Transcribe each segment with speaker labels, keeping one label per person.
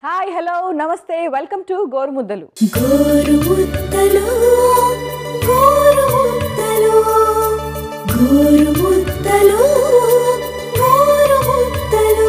Speaker 1: hi hello నమస్తే welcome to Gorumuddalu
Speaker 2: Gorumuddalu Gorumuddalu Gorumuddalu Gorumuddalu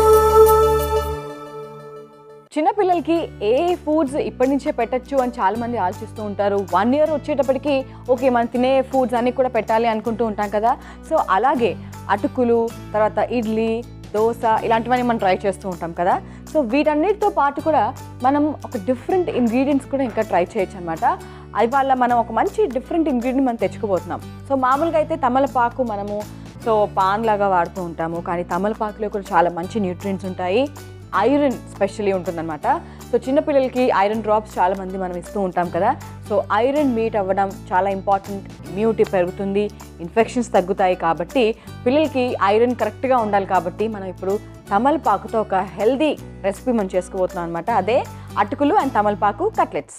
Speaker 1: చిన్నపిల్లలకి ఏ ఫుడ్స్ ఇప్పటి నుంచే పెట్టచ్చు అని చాలా మంది ఆలోచిస్తూ ఉంటారు వన్ ఇయర్ వచ్చేటప్పటికి ఓకే మనం తినే ఫుడ్స్ అన్ని కూడా పెట్టాలి అనుకుంటూ ఉంటాం కదా సో అలాగే అటుకులు తర్వాత ఇడ్లీ దోశ ఇలాంటివన్నీ మనం ట్రై చేస్తూ ఉంటాం కదా సో వీటన్నిటితో పాటు కూడా మనం ఒక డిఫరెంట్ ఇంగ్రీడియంట్స్ కూడా ఇంకా ట్రై చేయొచ్చు అనమాట అది వల్ల మనం ఒక మంచి డిఫరెంట్ ఇంగ్రీడియంట్ మనం తెచ్చుకోబోతున్నాం సో మామూలుగా అయితే తమలపాకు మనము సో పాన్ లాగా వాడుతూ ఉంటాము కానీ తమలపాకులో కూడా చాలా మంచి న్యూట్రియంట్స్ ఉంటాయి ఐరన్ స్పెషల్లీ ఉంటుందన్నమాట సో చిన్నపిల్లలకి ఐరన్ డ్రాప్స్ చాలా మంది మనం ఇస్తూ ఉంటాం కదా సో ఐరన్ మీట్ అవ్వడం చాలా ఇంపార్టెంట్ ఇమ్యూనిటీ పెరుగుతుంది ఇన్ఫెక్షన్స్ తగ్గుతాయి కాబట్టి పిల్లలకి ఐరన్ కరెక్ట్గా ఉండాలి కాబట్టి మనం ఇప్పుడు తమలపాకుతో ఒక హెల్దీ రెసిపీ మనం చేసుకోబోతున్నాం అనమాట అదే అటుకులు అండ్ తమలపాకు కట్లెట్స్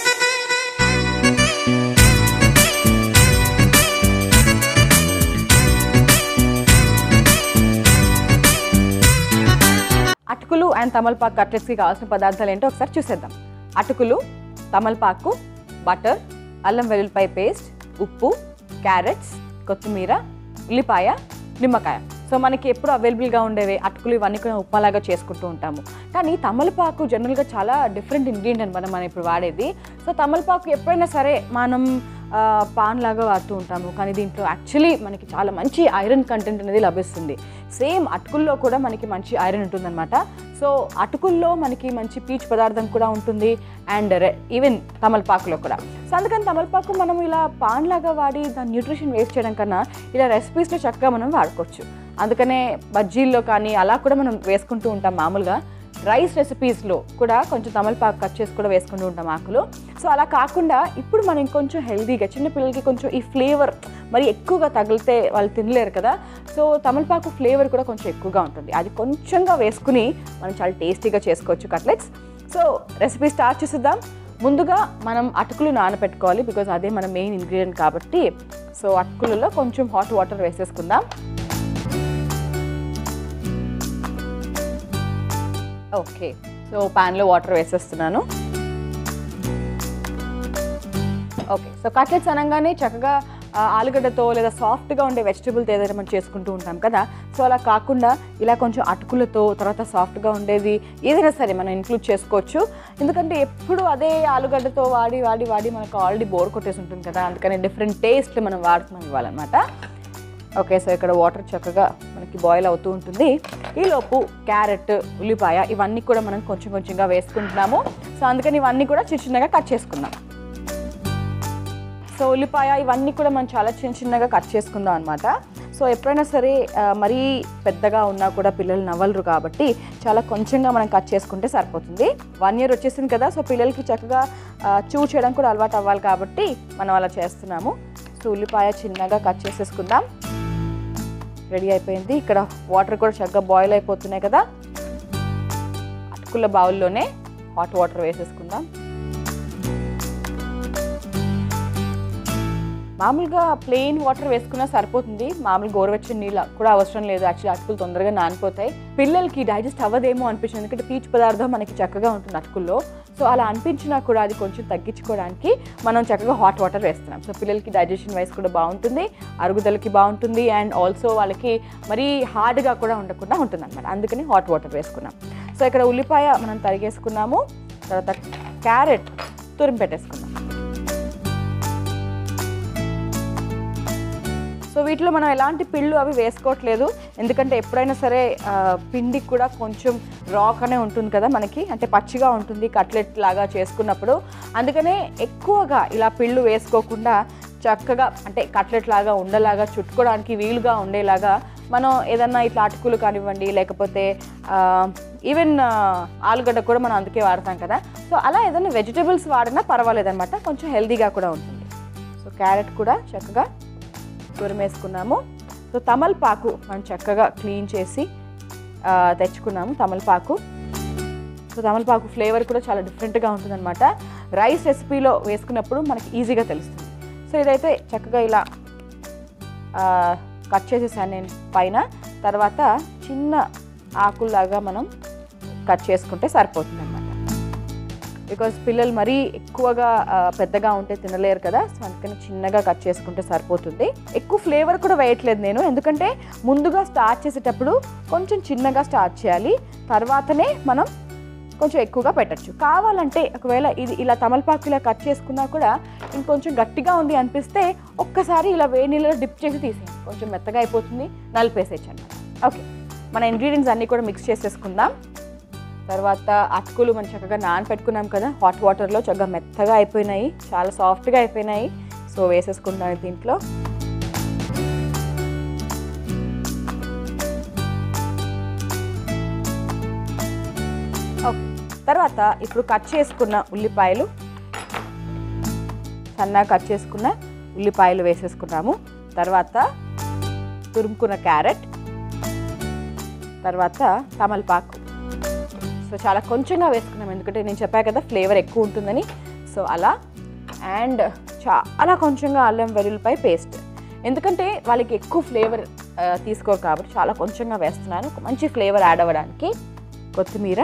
Speaker 1: అటుకులు అండ్ తమలపాకు కట్లెట్స్కి కావాల్సిన పదార్థాలు ఏంటో ఒకసారి చూసేద్దాం అటుకులు తమలపాకు బటర్ అల్లం వెల్లుల్లిపాయ పేస్ట్ ఉప్పు క్యారెట్స్ కొత్తిమీర ఉల్లిపాయ నిమ్మకాయ సో మనకి ఎప్పుడు అవైలబుల్గా ఉండేవి అటుకులు ఇవన్నీ కూడా ఉప్మాలాగా చేసుకుంటూ ఉంటాము కానీ తమలపాకు జనరల్గా చాలా డిఫరెంట్ ఇంగ్రీడియంట్ మనం మనం ఇప్పుడు వాడేది సో తమలపాకు ఎప్పుడైనా సరే మనం ఆ, పాన్ లాగా వాడుతూ ఉంటాము కానీ దీంట్లో యాక్చువల్లీ మనకి చాలా మంచి ఐరన్ కంటెంట్ అనేది లభిస్తుంది సేమ్ అటుకుల్లో కూడా మనకి మంచి ఐరన్ ఉంటుందన్నమాట సో అటుకుల్లో మనకి మంచి పీచు పదార్థం కూడా ఉంటుంది అండ్ ఈవెన్ తమలపాకులో కూడా సో అందుకని తమలపాకు మనం ఇలా పాన్ లాగా వాడి దాని న్యూట్రిషన్ వేస్ట్ చేయడం కన్నా ఇలా రెసిపీస్లో చక్కగా మనం వాడుకోవచ్చు అందుకనే బజ్జీల్లో కానీ అలా కూడా మనం వేసుకుంటూ ఉంటాం మామూలుగా రైస్ రెసిపీస్లో కూడా కొంచెం తమలపాకు కట్ చేసి కూడా వేసుకుంటూ ఉంటాం ఆకులు సో అలా కాకుండా ఇప్పుడు మనం ఇంకొంచెం హెల్దీగా చిన్నపిల్లలకి కొంచెం ఈ ఫ్లేవర్ మరి ఎక్కువగా తగిలితే వాళ్ళు తినలేరు కదా సో తమలపాకు ఫ్లేవర్ కూడా కొంచెం ఎక్కువగా ఉంటుంది అది కొంచెంగా వేసుకుని మనం చాలా టేస్టీగా చేసుకోవచ్చు కట్లెట్స్ సో రెసిపీ స్టార్ట్ చేసేద్దాం ముందుగా మనం అటుకులు నానబెట్టుకోవాలి బికాజ్ అదే మన మెయిన్ ఇంగ్రీడియంట్ కాబట్టి సో అటుకులలో కొంచెం హాట్ వాటర్ వేసేసుకుందాం ఓకే సో ప్యాన్లో వాటర్ వేసేస్తున్నాను ఓకే సో కట్లెట్స్ అనగానే చక్కగా ఆ, ఆలుగడ్డతో లేదా సాఫ్ట్గా ఉండే వెజిటబుల్తో ఏదైనా మనం చేసుకుంటూ ఉంటాం కదా సో అలా కాకుండా ఇలా కొంచెం అటుకులతో తర్వాత సాఫ్ట్గా ఉండేది ఏదైనా సరే మనం ఇంక్లూడ్ చేసుకోవచ్చు ఎందుకంటే ఎప్పుడు అదే ఆలుగడ్డతో వాడి వాడి వాడి మనకు ఆల్రెడీ బోర్ కొట్టేసి ఉంటుంది కదా అందుకని డిఫరెంట్ టేస్ట్లు మనం వాడుతున్నాం ఇవ్వాలన్నమాట ఓకే సో ఇక్కడ వాటర్ చక్కగా మనకి బాయిల్ అవుతూ ఉంటుంది ఈలోపు క్యారెట్ ఉల్లిపాయ ఇవన్నీ కూడా మనం కొంచెం కొంచెంగా వేసుకుంటున్నాము సో అందుకని ఇవన్నీ కూడా చిన్న చిన్నగా కట్ చేసుకుందాం సో ఉల్లిపాయ ఇవన్నీ కూడా మనం చాలా చిన్న చిన్నగా కట్ చేసుకుందాం అనమాట సో ఎప్పుడైనా సరే ఆ, మరీ పెద్దగా ఉన్నా కూడా పిల్లలు నవ్వలరు కాబట్టి చాలా కొంచెంగా మనం కట్ చేసుకుంటే సరిపోతుంది వన్ ఇయర్ వచ్చేసింది కదా సో పిల్లలకి చక్కగా చూ చేయడం కూడా అలవాటు అవ్వాలి కాబట్టి మనం అలా చేస్తున్నాము సో ఉల్లిపాయ చిన్నగా కట్ చేసేసుకుందాం రెడీ అయిపోయింది ఇక్కడ వాటర్ కూడా చక్కగా బాయిల్ అయిపోతున్నాయి కదా అటుకుల బౌల్లోనే హాట్ వాటర్ వేసేసుకుందాం మామూలుగా ప్లెయిన్ వాటర్ వేసుకున్నా సరిపోతుంది మామూలు గోరువెచ్చని నీళ్ళు కూడా అవసరం లేదు యాక్చువల్లీ అటుకులు తొందరగా నానిపోతాయి పిల్లలకి డైజెస్ట్ అవ్వదేమో అనిపించింది ఎందుకంటే పీచు పదార్థం మనకి చక్కగా ఉంటుంది అటుకుల్లో సో అలా అనిపించినా కూడా అది కొంచెం తగ్గించుకోవడానికి మనం చక్కగా హాట్ వాటర్ వేస్తున్నాం సో పిల్లలకి డైజెషన్ వైస్ కూడా బాగుంటుంది అరుగుదలకి బాగుంటుంది అండ్ ఆల్సో వాళ్ళకి మరీ హార్డ్గా కూడా ఉండకుండా ఉంటుంది అనమాట అందుకని హాట్ వాటర్ వేసుకున్నాం సో ఇక్కడ ఉల్లిపాయ మనం తరిగేసుకున్నాము తర్వాత క్యారెట్ తురిమి పెట్టేసుకున్నాం సో వీటిలో మనం ఎలాంటి పిళ్ళు అవి వేసుకోవట్లేదు ఎందుకంటే ఎప్పుడైనా సరే ఆ, పిండి కూడా కొంచెం రాకనే ఉంటుంది కదా మనకి అంటే పచ్చిగా ఉంటుంది కట్లెట్ లాగా చేసుకున్నప్పుడు అందుకనే ఎక్కువగా ఇలా పిళ్ళు వేసుకోకుండా చక్కగా అంటే కట్లెట్ లాగా ఉండలాగా చుట్టుకోవడానికి వీలుగా ఉండేలాగా మనం ఏదన్నా ఇట్లా అటుకులు కానివ్వండి లేకపోతే ఈవెన్ ఆలుగడ్డ కూడా మనం అందుకే వాడతాం కదా సో అలా ఏదైనా వెజిటేబుల్స్ వాడినా పర్వాలేదన్నమాట కొంచెం హెల్దీగా కూడా ఉంటుంది సో క్యారెట్ కూడా చక్కగా తురిమేసుకున్నాము సో తమలపాకు మనం చక్కగా క్లీన్ చేసి ఆ, తెచ్చుకున్నాము తమలపాకు సో తమలపాకు ఫ్లేవర్ కూడా చాలా డిఫరెంట్గా ఉంటుందన్నమాట రైస్ రెసిపీలో వేసుకున్నప్పుడు మనకి ఈజీగా తెలుస్తుంది సో ఇదైతే చక్కగా ఇలా ఆ, కట్ చేసేసాను నేను పైన తర్వాత చిన్న ఆకుల్లాగా మనం కట్ చేసుకుంటే సరిపోతుంది అనమాట బికాజ్ పిల్లలు మరీ ఎక్కువగా ఆ, పెద్దగా ఉంటే తినలేరు కదా సో అందుకని చిన్నగా కట్ చేసుకుంటే సరిపోతుంది ఎక్కువ ఫ్లేవర్ కూడా వేయట్లేదు నేను ఎందుకంటే ముందుగా స్టార్ట్ చేసేటప్పుడు కొంచెం చిన్నగా స్టార్ట్ చేయాలి తర్వాతనే మనం కొంచెం ఎక్కువగా పెట్టచ్చు కావాలంటే ఒకవేళ ఇది ఇలా తమలపాకు ఇలా కట్ చేసుకున్నా కూడా ఇంకొంచెం గట్టిగా ఉంది అనిపిస్తే ఒక్కసారి ఇలా వేడి నీళ్ళలో డిప్ చేసి తీసేయండి కొంచెం మెత్తగా అయిపోతుంది నలిపేసేయచ్చు అనమాట ఓకే మన ఇంగ్రీడియంట్స్ అన్నీ కూడా మిక్స్ చేసేసుకుందాం తర్వాత అటుకులు మనం చక్కగా నానపెట్టుకున్నాం కదా హాట్ వాటర్లో చక్కగా మెత్తగా అయిపోయినాయి చాలా సాఫ్ట్గా అయిపోయినాయి సో వేసేసుకుంటాను దీంట్లో ఓకే తర్వాత ఇప్పుడు కట్ చేసుకున్న ఉల్లిపాయలు సన్నగా కట్ చేసుకున్న ఉల్లిపాయలు వేసేసుకున్నాము తర్వాత తురుముకున్న క్యారెట్ తర్వాత తమలపాకు సో చాలా కొంచెంగా వేసుకున్నాం ఎందుకంటే నేను చెప్పా కదా ఫ్లేవర్ ఎక్కువ ఉంటుందని సో అలా అండ్ చాలా కొంచెంగా అల్లం వెల్లుల్లిపాయ పేస్ట్ ఎందుకంటే వాళ్ళకి ఎక్కువ ఫ్లేవర్ తీసుకోరు కాబట్టి చాలా కొంచెంగా వేస్తున్నాను ఒక మంచి ఫ్లేవర్ యాడ్ అవ్వడానికి కొత్తిమీర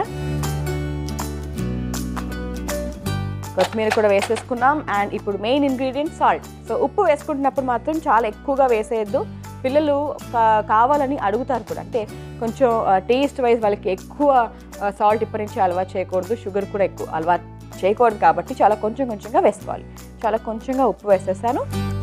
Speaker 1: కొత్తిమీర కూడా వేసేసుకున్నాం అండ్ ఇప్పుడు మెయిన్ ఇంగ్రీడియంట్ సాల్ట్ సో ఉప్పు వేసుకుంటున్నప్పుడు మాత్రం చాలా ఎక్కువగా వేసేయద్దు పిల్లలు కా- కావాలని అడుగుతారు కూడా అంటే కొంచెం టేస్ట్ వైజ్ వాళ్ళకి ఎక్కువ సాల్ట్ ఇప్పటి నుంచి అలవాటు చేయకూడదు షుగర్ కూడా ఎక్కువ అలవాటు చేయకూడదు కాబట్టి చాలా కొంచెం కొంచెంగా వేసుకోవాలి చాలా కొంచెంగా ఉప్పు వేసేసాను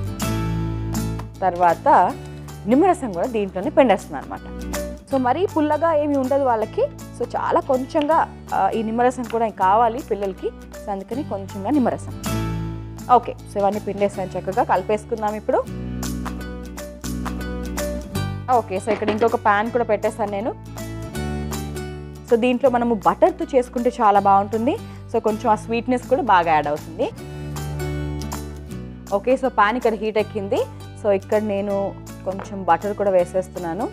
Speaker 1: తర్వాత నిమ్మరసం కూడా దీంట్లోనే పిండేస్తున్నాను అనమాట సో మరీ పుల్లగా ఏమి ఉండదు వాళ్ళకి సో చాలా కొంచెంగా ఆ, ఈ నిమ్మరసం కూడా కావాలి పిల్లలకి సో అందుకని కొంచెంగా నిమ్మరసం ఓకే సో ఇవన్నీ పిండేసాను చక్కగా కలిపేసుకుందాం ఇప్పుడు ఓకే సో ఇక్కడ ఇంకొక ప్యాన్ కూడా పెట్టేస్తాను నేను సో దీంట్లో మనము బటర్తో చేసుకుంటే చాలా బాగుంటుంది సో కొంచెం ఆ స్వీట్నెస్ కూడా బాగా యాడ్ అవుతుంది ఓకే సో పాన్ ఇక్కడ హీట్ ఎక్కింది సో ఇక్కడ నేను కొంచెం బటర్ కూడా వేసేస్తున్నాను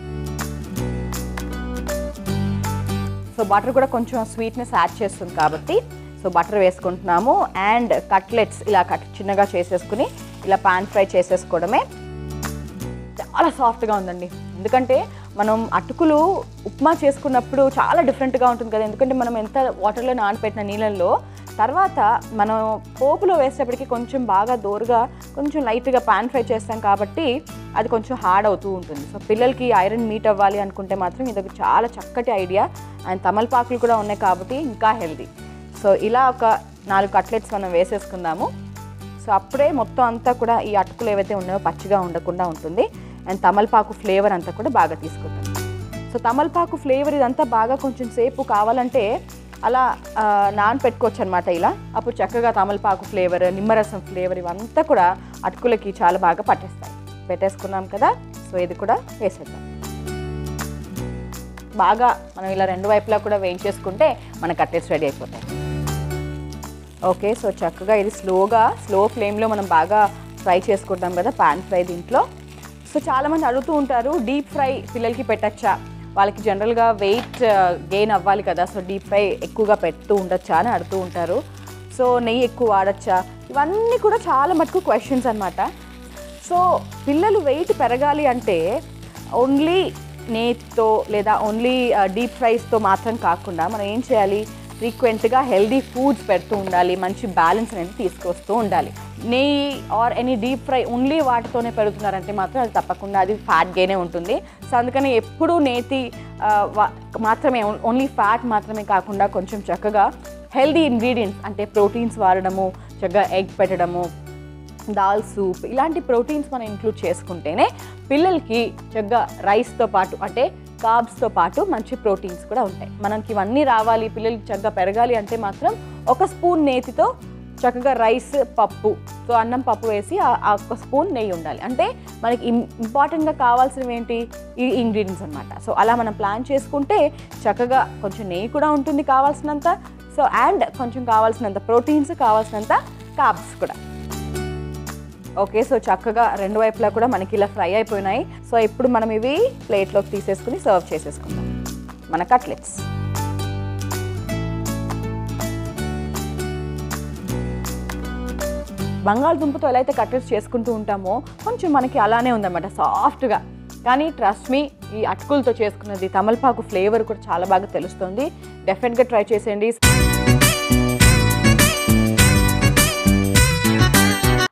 Speaker 1: సో బటర్ కూడా కొంచెం స్వీట్నెస్ యాడ్ చేస్తుంది కాబట్టి సో బటర్ వేసుకుంటున్నాము అండ్ కట్లెట్స్ ఇలా కట్ చిన్నగా చేసేసుకుని ఇలా పాన్ ఫ్రై చేసేసుకోవడమే చాలా సాఫ్ట్గా ఉందండి ఎందుకంటే మనం అటుకులు ఉప్మా చేసుకున్నప్పుడు చాలా డిఫరెంట్గా ఉంటుంది కదా ఎందుకంటే మనం ఎంత వాటర్లో నానబెట్టిన నీళ్ళల్లో తర్వాత మనం పోపులో వేసేటప్పటికి కొంచెం బాగా దోరగా కొంచెం లైట్గా పాన్ ఫ్రై చేస్తాం కాబట్టి అది కొంచెం హార్డ్ అవుతూ ఉంటుంది సో పిల్లలకి ఐరన్ మీట్ అవ్వాలి అనుకుంటే మాత్రం ఇది ఒక చాలా చక్కటి ఐడియా అండ్ తమలపాకులు కూడా ఉన్నాయి కాబట్టి ఇంకా హెల్దీ సో ఇలా ఒక నాలుగు కట్లెట్స్ మనం వేసేసుకుందాము సో అప్పుడే మొత్తం అంతా కూడా ఈ అటుకులు ఏవైతే ఉన్నాయో పచ్చిగా ఉండకుండా ఉంటుంది అండ్ తమలపాకు ఫ్లేవర్ అంతా కూడా బాగా తీసుకుంటాం సో తమలపాకు ఫ్లేవర్ ఇదంతా బాగా కొంచెం సేపు కావాలంటే అలా ఆ, నానపెట్టుకోవచ్చు అనమాట ఇలా అప్పుడు చక్కగా తమలపాకు ఫ్లేవర్ నిమ్మరసం ఫ్లేవర్ ఇవంతా కూడా అటుకులకి చాలా బాగా పట్టేస్తాయి పెట్టేసుకున్నాం కదా సో ఇది కూడా వేసేద్దాం బాగా మనం ఇలా రెండు వైపులా కూడా వేయించేసుకుంటే మన కట్టెస్ రెడీ అయిపోతాయి ఓకే సో చక్కగా ఇది స్లోగా స్లో ఫ్లేమ్లో మనం బాగా ఫ్రై చేసుకుంటాం కదా పాన్ ఫ్రై దీంట్లో సో చాలామంది అడుగుతూ ఉంటారు డీప్ ఫ్రై పిల్లలకి పెట్టచ్చా వాళ్ళకి జనరల్గా వెయిట్ గెయిన్ అవ్వాలి కదా సో డీప్ ఫ్రై ఎక్కువగా పెడుతూ ఉండొచ్చా అని అడుగుతూ ఉంటారు సో నెయ్యి ఎక్కువ వాడచ్చా ఇవన్నీ కూడా చాలా మటుకు క్వశ్చన్స్ అనమాట సో పిల్లలు వెయిట్ పెరగాలి అంటే ఓన్లీ నేతితో లేదా ఓన్లీ డీప్ ఫ్రైస్తో మాత్రం కాకుండా మనం ఏం చేయాలి ఫ్రీక్వెంట్గా హెల్దీ ఫుడ్స్ పెడుతూ ఉండాలి మంచి బ్యాలెన్స్ అనేది తీసుకొస్తూ ఉండాలి నెయ్యి or any deep fry only వాటితోనే పెడుతున్నారంటే మాత్రం అది తప్పకుండా అది ఫ్యాట్ గేనే ఉంటుంది సో అందుకని ఎప్పుడూ నేతి ఆ, వా- మాత్రమే ఓన్లీ ఫ్యాట్ మాత్రమే కాకుండా కొంచెం చక్కగా హెల్దీ ఇంగ్రీడియంట్స్ అంటే ప్రోటీన్స్ వాడడము చక్కగా ఎగ్ పెట్టడము దాల్ సూప్ ఇలాంటి ప్రోటీన్స్ మనం ఇంక్లూడ్ చేసుకుంటేనే పిల్లలకి చక్కగా రైస్తో పాటు అంటే కార్బ్స్తో పాటు మంచి ప్రోటీన్స్ కూడా ఉంటాయి మనకి ఇవన్నీ రావాలి పిల్లలకి చక్కగా పెరగాలి అంటే మాత్రం ఒక స్పూన్ నేతితో చక్కగా రైస్ పప్పు సో అన్నం పప్పు వేసి ఆ ఆ ఒక స్పూన్ నెయ్యి ఉండాలి అంటే మనకి ఇం- ఇంపార్టెంట్గా కావాల్సినవి ఏంటి ఈ ఇంగ్రీడియంట్స్ అనమాట సో అలా మనం ప్లాన్ చేసుకుంటే చక్కగా కొంచెం నెయ్యి కూడా ఉంటుంది కావాల్సినంత సో అండ్ కొంచెం కావాల్సినంత ప్రోటీన్స్ కావాల్సినంత కార్బ్స్ కూడా ఓకే సో చక్కగా రెండు వైపులా కూడా మనకి ఇలా ఫ్రై అయిపోయినాయి సో ఇప్పుడు మనం ఇవి ప్లేట్లోకి తీసేసుకుని సర్వ్ చేసేసుకుందాం మన కట్లెట్స్ బంగాళదుంపతో ఎలా అయితే కట్లెట్స్ చేసుకుంటూ ఉంటామో కొంచెం మనకి అలానే ఉందన్నమాట సాఫ్ట్గా కానీ ట్రస్ట్ మీ ఈ అటుకులతో చేసుకున్నది తమలపాకు ఫ్లేవర్ కూడా చాలా బాగా తెలుస్తుంది డెఫినెట్గా ట్రై చేసేయండి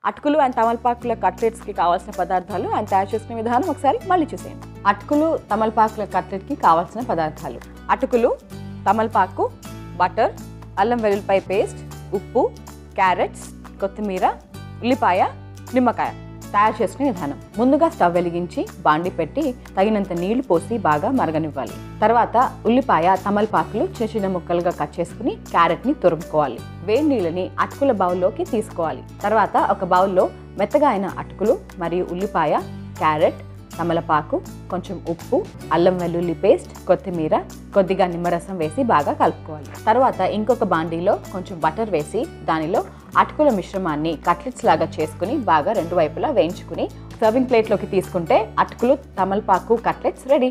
Speaker 1: అటుకులు అండ్ తమలపాకుల కట్లెట్స్కి కావాల్సిన పదార్థాలు అండ్ తయారు చేసుకునే విధానం ఒకసారి మళ్ళీ చూసేయండి అటుకులు తమలపాకుల కట్లెట్కి కావాల్సిన పదార్థాలు అటుకులు తమలపాకు బటర్ అల్లం వెల్లుల్లిపాయ పేస్ట్ ఉప్పు క్యారెట్స్ కొత్తిమీర ఉల్లిపాయ నిమ్మకాయ తయారు చేసుకునే విధానం ముందుగా స్టవ్ వెలిగించి బాండి పెట్టి తగినంత నీళ్లు పోసి బాగా మరగనివ్వాలి తర్వాత ఉల్లిపాయ తమలపాకులు చిన్న చిన్న ముక్కలుగా కట్ చేసుకుని క్యారెట్ని తురుముకోవాలి వేడి నీళ్ళని అటుకుల బౌల్లోకి తీసుకోవాలి తర్వాత ఒక బౌల్లో మెత్తగా అయిన అటుకులు మరియు ఉల్లిపాయ క్యారెట్ తమలపాకు కొంచెం ఉప్పు అల్లం వెల్లుల్లి పేస్ట్ కొత్తిమీర కొద్దిగా నిమ్మరసం వేసి బాగా కలుపుకోవాలి తర్వాత ఇంకొక బాండీలో కొంచెం బటర్ వేసి దానిలో అటుకుల మిశ్రమాన్ని కట్లెట్స్ లాగా చేసుకుని బాగా రెండు వైపులా వేయించుకుని సర్వింగ్ ప్లేట్లోకి తీసుకుంటే అటుకులు తమలపాకు కట్లెట్స్ రెడీ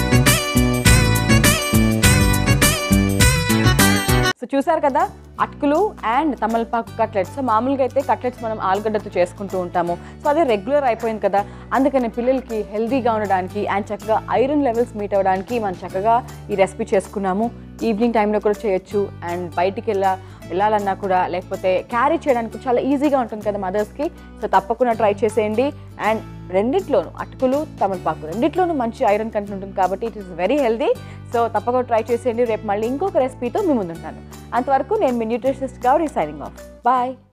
Speaker 1: సో చూసారు కదా అటుకులు అండ్ తమలపాకు కట్లెట్స్ సో మామూలుగా అయితే కట్లెట్స్ మనం ఆలుగడ్డతో చేసుకుంటూ ఉంటాము సో అదే రెగ్యులర్ అయిపోయింది కదా అందుకని పిల్లలకి హెల్తీగా ఉండడానికి అండ్ చక్కగా ఐరన్ లెవెల్స్ మీట్ అవ్వడానికి మనం చక్కగా ఈ రెసిపీ చేసుకున్నాము ఈవినింగ్ టైంలో కూడా చేయొచ్చు అండ్ బయటికి వెళ్ళా వెళ్ళాలన్నా కూడా లేకపోతే క్యారీ చేయడానికి చాలా ఈజీగా ఉంటుంది కదా మదర్స్కి సో తప్పకుండా ట్రై చేసేయండి అండ్ రెండిట్లోనూ అటుకులు తమలపాకు రెండిట్లోనూ మంచి ఐరన్ కంటెంట్ ఉంటుంది కాబట్టి it is very healthy so తప్పకుండా ట్రై చేసేయండి రేపు మళ్ళీ ఇంకొక రెసిపీతో మీ ముందుంటాను అంతవరకు నేను మీ nutritionist Gowri signing off bye